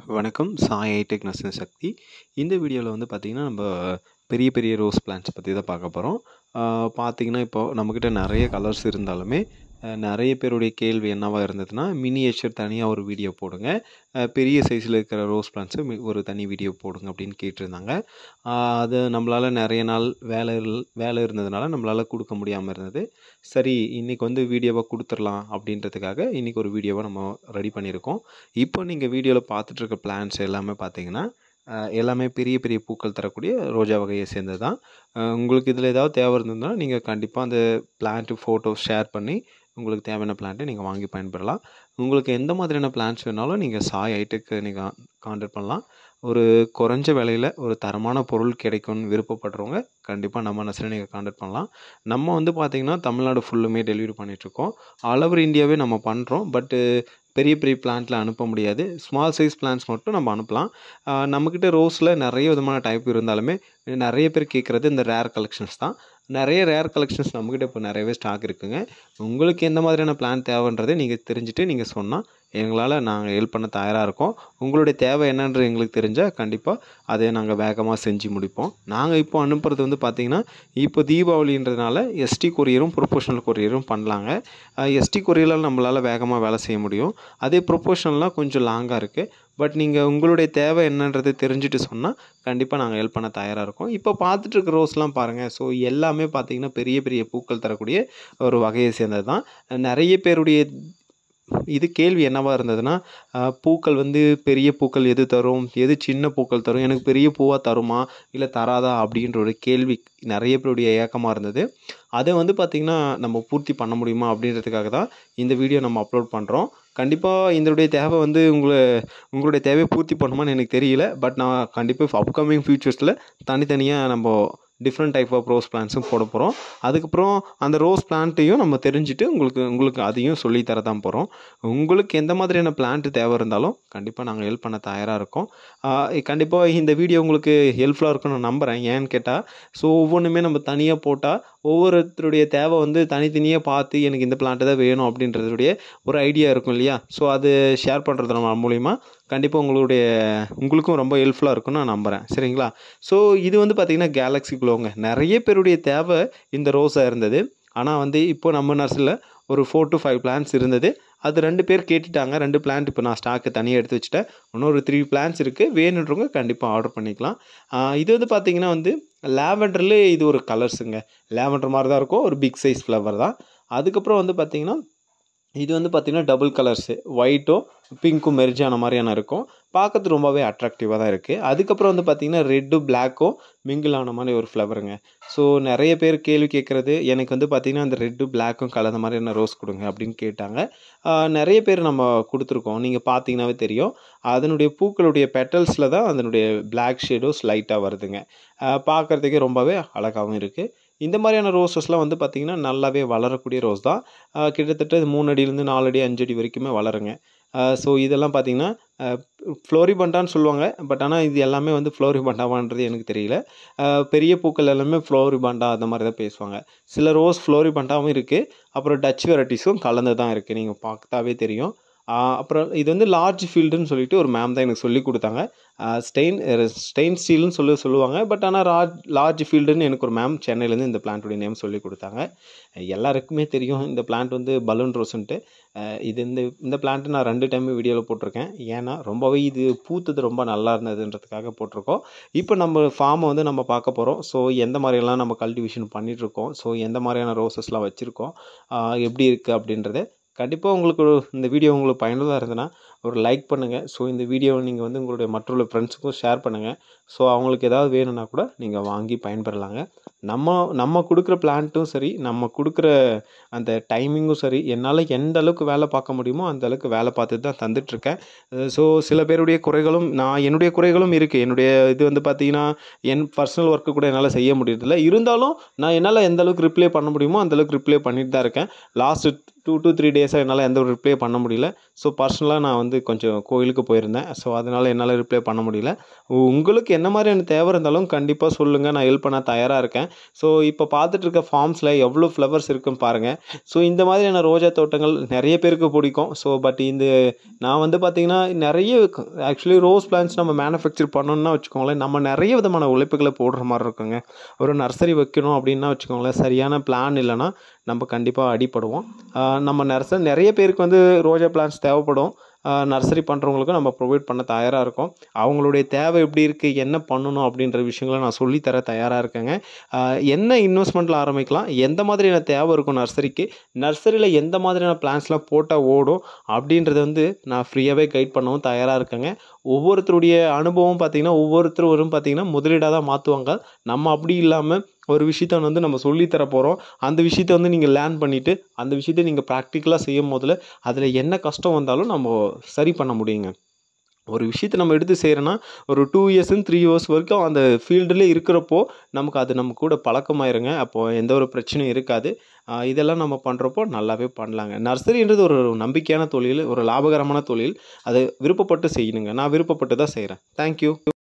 வணக்கம் சாய் ஹைடெக் நர்சன் சக்தி இந்த வீடியோவில் வந்து பார்த்திங்கன்னா நம்ம பெரிய பெரிய ரோஸ் பிளான்ட்ஸ் பற்றி தான் பார்க்க போகிறோம் பார்த்திங்கன்னா இப்போ நம்மக்கிட்ட நிறைய கலர்ஸ் இருந்தாலுமே அஹ், நிறைய பேருடைய கேள்வி என்னவா இருந்ததுன்னா மினியேச்சர் தனியாக ஒரு வீடியோ போடுங்க அஹ், பெரிய சைஸில் இருக்கிற ரோஸ் பிளான்ட்ஸு ஒரு தனி வீடியோ போடுங்க அப்படின்னு கேட்டிருந்தாங்க அஹ், அது நம்மளால் நிறைய நாள் வேலை இல்- வேலை இருந்ததுனால நம்மளால் கொடுக்க முடியாமல் இருந்தது சரி இன்றைக்கி வந்து வீடியோவாக கொடுத்துடலாம் அப்படின்றதுக்காக இன்றைக்கி ஒரு வீடியோவை நம்ம ரெடி பண்ணியிருக்கோம் இப்போ நீங்கள் வீடியோவில் பார்த்துட்டு இருக்க பிளான்ஸ் எல்லாமே பார்த்தீங்கன்னா அஹ், எல்லாமே பெரிய பெரிய பூக்கள் தரக்கூடிய ரோஜா வகையை சேர்ந்தது தான் அஹ், உங்களுக்கு இதில் ஏதாவது தேவை இருந்ததுன்னா நீங்கள் கண்டிப்பாக அந்த பிளான்ட்டு ஃபோட்டோ ஷேர் பண்ணி உங்களுக்கு தேவையான பிளான்ட்டை நீங்கள் வாங்கி பயன்பெறலாம் உங்களுக்கு எந்த மாதிரியான பிளான்ஸ் வேணாலும் நீங்கள் சாய் ஐட்டுக்கு நீங்கள் கான்டாக்ட் பண்ணலாம் ஒரு குறைஞ்ச விலையில் ஒரு தரமான பொருள் கிடைக்கும்னு விருப்பப்படுறவங்க கண்டிப்பாக நம்ம நர்சரி நீங்கள் கான்டாக்ட் பண்ணலாம் நம்ம வந்து பார்த்திங்கன்னா தமிழ்நாடு ஃபுல்லுமே டெலிவரி பண்ணிகிட்ருக்கோம் ஆல் ஓவர் இந்தியாவே நம்ம பண்ணுறோம் பட்டு பெரிய பெரிய பிளான்ட்டில் அனுப்ப முடியாது ஸ்மால் சைஸ் பிளான்ஸ் மட்டும் நம்ம அனுப்பலாம் ஆஹ் நம்மக்கிட்ட ரோஸில் நிறைய விதமான டைப் இருந்தாலுமே நிறைய பேர் கேட்குறது இந்த ரேர் கலெக்ஷன்ஸ் தான் நிறைய ரேர் கலெக்ஷன்ஸ் நம்மக்கிட்ட இப்போ நிறையவே ஸ்டாக் இருக்குங்க உங்களுக்கு எந்த மாதிரியான பிளான் தேவைன்றதை நீங்கள் தெரிஞ்சுட்டு நீங்கள் சொன்னால் எங்களால் நாங்கள் ஹெல்ப் பண்ண தயாராக இருக்கோம் உங்களுடைய தேவை என்னன்றது எங்களுக்கு தெரிஞ்சால் கண்டிப்பாக அதை நாங்கள் வேகமாக செஞ்சு முடிப்போம் நாங்கள் இப்போ அனுப்புறது வந்து பார்த்திங்கன்னா இப்போ தீபாவளின்றதுனால எஸ்டி கொரியரும் ப்ரொபோஷனல் கொரியரும் பண்ணலாங்க எஸ்டி கொரியரில் நம்மளால் வேகமாக வேலை செய்ய முடியும் அதே ப்ரொபோஷனல்லாம் கொஞ்சம் லாங்காக இருக்குது பட் நீங்கள் உங்களுடைய தேவை என்னன்றது தெரிஞ்சுட்டு சொன்னால் கண்டிப்பாக நாங்கள் ஹெல்ப் பண்ண தயாராக இருக்கோம் இப்போ பார்த்துட்டு இருக்க ரோஸ்லாம் பாருங்கள் ஸோ எல்லாமே பார்த்தீங்கன்னா பெரிய பெரிய பூக்கள் தரக்கூடிய ஒரு வகையை சேர்ந்தது தான் நிறைய பேருடைய இது கேள்வி என்னவா இருந்ததுன்னா அஹ், பூக்கள் வந்து பெரிய பூக்கள் எது தரும் எது சின்ன பூக்கள் தரும் எனக்கு பெரிய பூவாக தருமா இல்லை தராதா அப்படின்ற ஒரு கேள்வி நிறைய பேருடைய ஏக்கமாக இருந்தது அதை வந்து பார்த்திங்கன்னா நம்ம பூர்த்தி பண்ண முடியுமா அப்படின்றதுக்காக தான் இந்த வீடியோ நம்ம அப்லோட் பண்ணுறோம் கண்டிப்பாக இதனுடைய தேவை வந்து உங்களை உங்களுடைய தேவையை பூர்த்தி பண்ணுமான்னு எனக்கு தெரியல பட் நான் கண்டிப்பாக அப்கமிங் ஃபியூச்சர்ஸில் தனித்தனியாக நம்ம டிஃப்ரெண்ட் டைப் ஆஃப் ரோஸ் பிளான்ஸும் போட போகிறோம் அதுக்கப்புறம் அந்த ரோஸ் பிளான்ட்டையும் நம்ம தெரிஞ்சுட்டு உங்களுக்கு உங்களுக்கு அதையும் சொல்லி தர தான் போகிறோம் உங்களுக்கு எந்த மாதிரியான பிளான்ட் தேவை இருந்தாலும் கண்டிப்பாக நாங்கள் ஹெல்ப் பண்ண தயாராக இருக்கோம் கண்டிப்பாக இந்த வீடியோ உங்களுக்கு ஹெல்ப்ஃபுல்லாக இருக்கும்னு நான் நம்புகிறேன் ஏன்னு கேட்டால் ஸோ ஒவ்வொன்றுமே நம்ம தனியாக போட்டால் ஒவ்வொருத்தருடைய தேவை வந்து தனித்தனியாக பார்த்து எனக்கு இந்த பிளான்ட்டு தான் வேணும் அப்படின்றதுடைய ஒரு ஐடியா இருக்கும் இல்லையா ஸோ அது ஷேர் பண்ணுறது நம்ம மூலிமா கண்டிப்பாக உங்களுடைய உங்களுக்கும் ரொம்ப ஹெல்ப்ஃபுல்லாக இருக்கும்னு நான் நம்புகிறேன் சரிங்களா ஸோ இது வந்து பார்த்திங்கன்னா கேலக்ஸி குளோங்க நிறைய பேருடைய தேவை இந்த ரோஸாக இருந்தது ஆனால் வந்து இப்போ நம்ம நர்ஸில் ஒரு ஃபோர் டு ஃபைவ் பிளான்ஸ் இருந்தது அது ரெண்டு பேர் கேட்டுட்டாங்க ரெண்டு பிளான்ட் இப்போ நான் ஸ்டாக்கு தனியாக எடுத்து வச்சுட்டேன் இன்னொரு த்ரீ பிளான்ஸ் இருக்குது வேணுன்றவங்க கண்டிப்பாக ஆர்டர் பண்ணிக்கலாம் ஆஹ் இது வந்து பார்த்திங்கன்னா வந்து லாவெண்டர்லேயே இது ஒரு கலர்ஸுங்க லாவெண்டர் மாதிரி தான் இருக்கும் ஒரு பிக் சைஸ் ஃப்ளவர் தான் அதுக்கப்புறம் வந்து பார்த்திங்கன்னா இது வந்து பார்த்திங்கன்னா டபுள் கலர்ஸு ஒயிட்டும் பிங்க்கும் மெர்ஜான மாதிரியான இருக்கும் பார்க்கறது ரொம்பவே அட்ராக்டிவாக தான் இருக்குது அதுக்கப்புறம் வந்து பார்த்திங்கன்னா ரெட்டும் பிளாக்கும் மிங்கிள் ஆன மாதிரி ஒரு ஃப்ளவருங்க ஸோ நிறைய பேர் கேள்வி கேட்குறது எனக்கு வந்து பார்த்திங்கன்னா அந்த ரெட்டும் பிளாக்கும் கலந்த மாதிரியான ரோஸ் கொடுங்க அப்படின்னு கேட்டாங்க ஆஹ் நிறைய பேர் நம்ம கொடுத்துருக்கோம் நீங்கள் பார்த்தீங்கன்னாவே தெரியும் அதனுடைய பூக்களுடைய பெட்டல்ஸில் தான் அதனுடைய பிளாக் ஷேடோஸ் லைட்டாக வருதுங்க ஆஹ் பார்க்கறதுக்கே ரொம்பவே அழகாகவும் இருக்குது இந்த மாதிரியான ரோஸஸ்லாம் வந்து பார்த்திங்கன்னா நல்லாவே வளரக்கூடிய ரோஸ் தான் ஆஹ் கிட்டத்தட்ட இது மூணு அடியிலேருந்து நாலு அடி அஞ்சு அடி வரைக்குமே வளருங்க ஸோ இதெல்லாம் பார்த்திங்கன்னா ஃப்ளோரிபண்டான்னு சொல்லுவாங்க பட் ஆனால் இது எல்லாமே வந்து ஃப்ளோரிபண்டாவான்றது எனக்கு தெரியல ஆஹ் பெரிய பூக்கள் எல்லாமே ஃப்ளோரிபண்டா அந்த மாதிரி தான் பேசுவாங்க சில ரோஸ் ஃப்ளோரிபண்டாவும் இருக்குது அப்புறம் டச் வெரைட்டிஸும் கலந்து தான் இருக்குது நீங்கள் பார்த்தாவே தெரியும் ஆஹ் அப்புறம் இது வந்து லார்ஜ் ஃபீல்டுன்னு சொல்லிட்டு ஒரு மேம் தான் எனக்கு சொல்லி கொடுத்தாங்க ஆஹ் ஸ்டெயின் ஸ்டெயின் ஸ்டீல்னு சொல்லி சொல்லுவாங்க பட் ஆனால் லார்ஜ் லார்ஜ் ஃபீல்டுன்னு எனக்கு ஒரு மேம் சென்னையிலேருந்து இந்த பிளான்ட்டுடைய நேம் சொல்லி கொடுத்தாங்க எல்லாருக்குமே தெரியும் இந்த பிளான்ட் வந்து பலூன் ரோஸ்ன்ட்டு ஆஹ் இது இந்த இந்த பிளான்ட்டு நான் ரெண்டு டைம் வீடியோவில் போட்டிருக்கேன் ஏன்னா ரொம்பவே இது பூத்தது ரொம்ப நல்லா இருந்ததுன்றதுக்காக போட்டிருக்கோம் இப்போ நம்ம ஃபார்மை வந்து நம்ம பார்க்க போகிறோம் ஸோ எந்த மாதிரியெல்லாம் நம்ம கல்டிவேஷன் பண்ணிகிட்ருக்கோம் ஸோ எந்த மாதிரியான ரோசஸ்லாம் வச்சுருக்கோம் எப்படி இருக்குது அப்படின்றத கண்டிப்பாக உங்களுக்கு ஒரு இந்த வீடியோ உங்களுக்கு பயனுள்ளதாக இருந்ததுன்னா ஒரு லைக் பண்ணுங்கள் ஸோ இந்த வீடியோவை நீங்கள் வந்து உங்களுடைய மற்றொரு ஃப்ரெண்ட்ஸுக்கும் ஷேர் பண்ணுங்கள் ஸோ அவங்களுக்கு ஏதாவது வேணும்னா கூட நீங்கள் வாங்கி பயன்பெறலாங்க நம்ம நம்ம கொடுக்குற பிளான்ட்டும் சரி நம்ம கொடுக்குற அந்த டைமிங்கும் சரி என்னால் எந்த அளவுக்கு வேலை பார்க்க முடியுமோ அந்த அளவுக்கு வேலை பார்த்துட்டு தான் தந்துட்டுருக்கேன் ஸோ சில பேருடைய குறைகளும் நான் என்னுடைய குறைகளும் இருக்குது என்னுடைய இது வந்து பார்த்தீங்கன்னா என் பர்சனல் ஒர்க்கு கூட என்னால் செய்ய முடியறதில்ல இருந்தாலும் நான் என்னால் எந்த அளவுக்கு ரிப்ளை பண்ண முடியுமோ அந்த அளவுக்கு ரிப்ளை பண்ணிட்டு தான் இருக்கேன் லாஸ்ட் டூ டூ த்ரீ டேஸாக என்னால் எந்த ஒரு ரிப்ளை பண்ண முடியல ஸோ பர்சனலாக நான் வந்து கொஞ்சம் கோயிலுக்கு போயிருந்தேன் ஸோ அதனால் என்னால் ரிப்ளை பண்ண முடியல உங்களுக்கு என்ன மாதிரியான தேவை இருந்தாலும் கண்டிப்பாக சொல்லுங்கள் நான் ஹெல்ப் பண்ண தயாராக இருக்கேன் ஸோ இப்போ பார்த்துட்டு இருக்க ஃபார்ம்ஸில் எவ்வளோ ஃப்ளவர்ஸ் இருக்குன்னு பாருங்கள் ஸோ இந்த மாதிரியான ரோஜா தோட்டங்கள் நிறைய பேருக்கு பிடிக்கும் ஸோ பட் இந்த நான் வந்து பார்த்திங்கன்னா நிறைய ஆக்சுவலி ரோஸ் பிளான்ஸ் நம்ம மேனுஃபேக்சர் பண்ணணும்னா வச்சுக்கோங்களேன் நம்ம நிறைய விதமான உழைப்புகளை போடுற மாதிரி இருக்குங்க ஒரு நர்சரி வைக்கணும் அப்படின்னா வச்சுக்கோங்களேன் சரியான பிளான் இல்லைன்னா நம்ம கண்டிப்பாக அடிப்படுவோம் ஆஹ் நம்ம நர்சரி நிறைய பேருக்கு வந்து ரோஜா பிளான்ஸ் தேவைப்படும் நர்சரி பண்ணுறவங்களுக்கும் நம்ம ப்ரொவைட் பண்ண தயாராக இருக்கோம் அவங்களுடைய தேவை எப்படி இருக்குது என்ன பண்ணணும் அப்படின்ற விஷயங்களை நான் சொல்லித்தர தயாராக இருக்கேங்க ஆஹ் என்ன இன்வெஸ்ட்மெண்ட்டில் ஆரம்பிக்கலாம் எந்த மாதிரியான தேவை இருக்கும் நர்சரிக்கு நர்சரியில் எந்த மாதிரியான பிளான்ஸ்லாம் போட்டால் ஓடும் அப்படின்றத வந்து நான் ஃப்ரீயாகவே கைட் பண்ணவும் தயாராக இருக்கேங்க ஒவ்வொருத்தருடைய அனுபவம் பார்த்திங்கன்னா ஒவ்வொருத்தரும் பார்த்திங்கன்னா முதலீடாக தான் மாற்றுவாங்க நம்ம அப்படி இல்லாமல் ஒரு விஷயத்த வந்து நம்ம சொல்லித்தர போகிறோம் அந்த விஷயத்த வந்து நீங்கள் லேர்ன் பண்ணிவிட்டு அந்த விஷயத்த நீங்கள் ப்ராக்டிக்கலாக செய்யும் போதில் அதில் என்ன கஷ்டம் வந்தாலும் நம்ம சரி பண்ண முடியுங்க ஒரு விஷயத்தை நம்ம எடுத்து செய்கிறோன்னா ஒரு டூ இயர்ஸ்ன்னு த்ரீ இயர்ஸ் வரைக்கும் அந்த ஃபீல்டில் இருக்கிறப்போ நமக்கு அது நம்ம கூட பழக்கமாயிருங்க அப்போது எந்த ஒரு பிரச்சனையும் இருக்காது ஆஹ் இதெல்லாம் நம்ம பண்ணுறப்போ நல்லாவே பண்ணலாங்க நர்சரின்றது ஒரு நம்பிக்கையான தொழில் ஒரு லாபகரமான தொழில் அதை விருப்பப்பட்டு செய்யணுங்க நான் விருப்பப்பட்டு தான் செய்கிறேன் தேங்க்யூ